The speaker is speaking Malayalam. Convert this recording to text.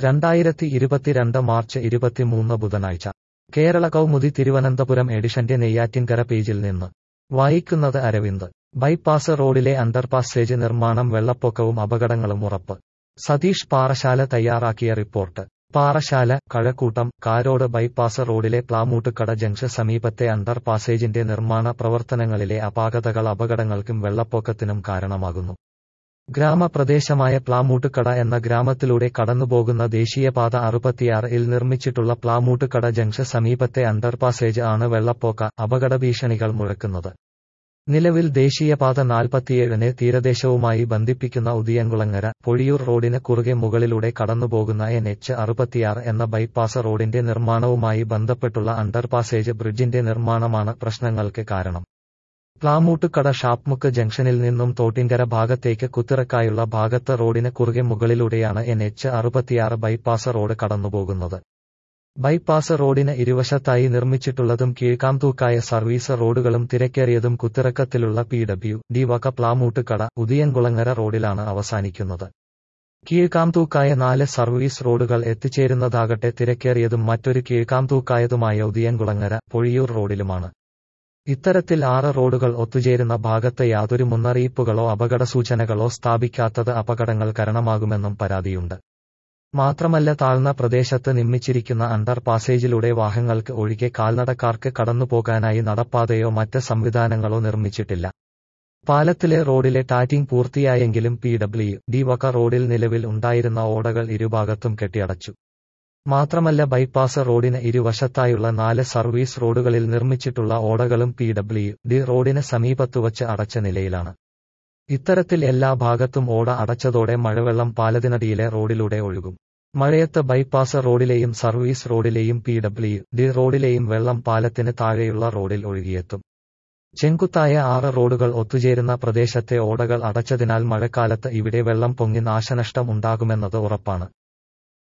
രണ്ടായിരത്തി ഇരുപത്തിരണ്ട് മാർച്ച് ഇരുപത്തിമൂന്ന് ബുധനാഴ്ച കേരള കൗമുദി തിരുവനന്തപുരം എഡിഷന്റെ നെയ്യാറ്റിൻകര പേജിൽ നിന്ന് വായിക്കുന്നത് അരവിന്ദ് ബൈപ്പാസ് റോഡിലെ അണ്ടർപാസേജ് നിർമ്മാണം വെള്ളപ്പൊക്കവും അപകടങ്ങളും ഉറപ്പ് സതീഷ് പാറശാല തയ്യാറാക്കിയ റിപ്പോർട്ട് പാറശാല കഴക്കൂട്ടം കാരോട് ബൈപ്പാസ് റോഡിലെ പ്ലാമൂട്ടുകട ജംഗ്ഷൻ സമീപത്തെ അണ്ടർപാസേജിന്റെ നിർമ്മാണ പ്രവർത്തനങ്ങളിലെ അപാകതകൾ അപകടങ്ങൾക്കും വെള്ളപ്പൊക്കത്തിനും കാരണമാകുന്നു ഗ്രാമപ്രദേശമായ പ്ലാമൂട്ടുകട എന്ന ഗ്രാമത്തിലൂടെ കടന്നുപോകുന്ന ദേശീയപാത അറുപത്തിയാറ് ഇൽ നിർമ്മിച്ചിട്ടുള്ള പ്ലാമൂട്ടുകട ജംഗ്ഷൻ സമീപത്തെ അണ്ടർപാസേജ് ആണ് വെള്ളപ്പൊക്ക അപകട ഭീഷണികൾ മുഴക്കുന്നത് നിലവിൽ ദേശീയപാത നാൽപ്പത്തിയേഴിനെ തീരദേശവുമായി ബന്ധിപ്പിക്കുന്ന ഉദിയൻകുളങ്ങര പൊഴിയൂർ റോഡിന് കുറുകെ മുകളിലൂടെ കടന്നുപോകുന്ന എൻ എച്ച് അറുപത്തിയാറ് എന്ന ബൈപ്പാസ് റോഡിന്റെ നിർമ്മാണവുമായി ബന്ധപ്പെട്ടുള്ള അണ്ടർപാസേജ് ബ്രിഡ്ജിന്റെ നിർമ്മാണമാണ് പ്രശ്നങ്ങൾക്ക് കാരണം പ്ലാമൂട്ടുകട ഷാപ്മുക്ക് ജംഗ്ഷനിൽ നിന്നും തോട്ടിങ്കര ഭാഗത്തേക്ക് കുത്തിറക്കായുള്ള ഭാഗത്ത് റോഡിന് കുറുകെ മുകളിലൂടെയാണ് എൻ എച്ച് അറുപത്തിയാറ് ബൈപ്പാസ് റോഡ് കടന്നുപോകുന്നത് ബൈപ്പാസ് റോഡിന് ഇരുവശത്തായി നിർമ്മിച്ചിട്ടുള്ളതും കീഴ്ക്കാംതൂക്കായ സർവീസ് റോഡുകളും തിരക്കേറിയതും കുത്തിറക്കത്തിലുള്ള പി ഡബ്ല്യു ഡി വക പ്ലാമൂട്ടുകട ഉദിയൻകുളങ്ങര റോഡിലാണ് അവസാനിക്കുന്നത് കീഴ്ക്കാംതൂക്കായ നാല് സർവീസ് റോഡുകൾ എത്തിച്ചേരുന്നതാകട്ടെ തിരക്കേറിയതും മറ്റൊരു കീഴ്ക്കാംതൂക്കായതുമായ ഉദിയൻകുളങ്ങര പൊഴിയൂർ റോഡിലുമാണ് ഇത്തരത്തിൽ ആറ് റോഡുകൾ ഒത്തുചേരുന്ന ഭാഗത്ത് യാതൊരു മുന്നറിയിപ്പുകളോ അപകട സൂചനകളോ സ്ഥാപിക്കാത്തത് അപകടങ്ങൾ കാരണമാകുമെന്നും പരാതിയുണ്ട് മാത്രമല്ല താഴ്ന്ന പ്രദേശത്ത് നിർമ്മിച്ചിരിക്കുന്ന അണ്ടർ പാസേജിലൂടെ വാഹനങ്ങൾക്ക് ഒഴികെ കാൽനടക്കാർക്ക് കടന്നുപോകാനായി നടപ്പാതയോ മറ്റ് സംവിധാനങ്ങളോ നിർമ്മിച്ചിട്ടില്ല പാലത്തിലെ റോഡിലെ ടാറ്റിംഗ് പൂർത്തിയായെങ്കിലും പി ഡബ്ല്യു ഡി വക റോഡിൽ നിലവിൽ ഉണ്ടായിരുന്ന ഓടകൾ ഇരുഭാഗത്തും കെട്ടിയടച്ചു മാത്രമല്ല ബൈപ്പാസ് റോഡിന് ഇരുവശത്തായുള്ള നാല് സർവീസ് റോഡുകളിൽ നിർമ്മിച്ചിട്ടുള്ള ഓടകളും പി ഡബ്ല്യു ഡി റോഡിന് സമീപത്തുവച്ച് അടച്ച നിലയിലാണ് ഇത്തരത്തിൽ എല്ലാ ഭാഗത്തും ഓട അടച്ചതോടെ മഴവെള്ളം പാലത്തിനടിയിലെ റോഡിലൂടെ ഒഴുകും മഴയത്ത് ബൈപ്പാസ് റോഡിലെയും സർവീസ് റോഡിലെയും പി ഡബ്ല്യു ഡി റോഡിലെയും വെള്ളം പാലത്തിന് താഴെയുള്ള റോഡിൽ ഒഴുകിയെത്തും ചെങ്കുത്തായ ആറ് റോഡുകൾ ഒത്തുചേരുന്ന പ്രദേശത്തെ ഓടകൾ അടച്ചതിനാൽ മഴക്കാലത്ത് ഇവിടെ വെള്ളം പൊങ്ങി നാശനഷ്ടം ഉണ്ടാകുമെന്നത് ഉറപ്പാണ്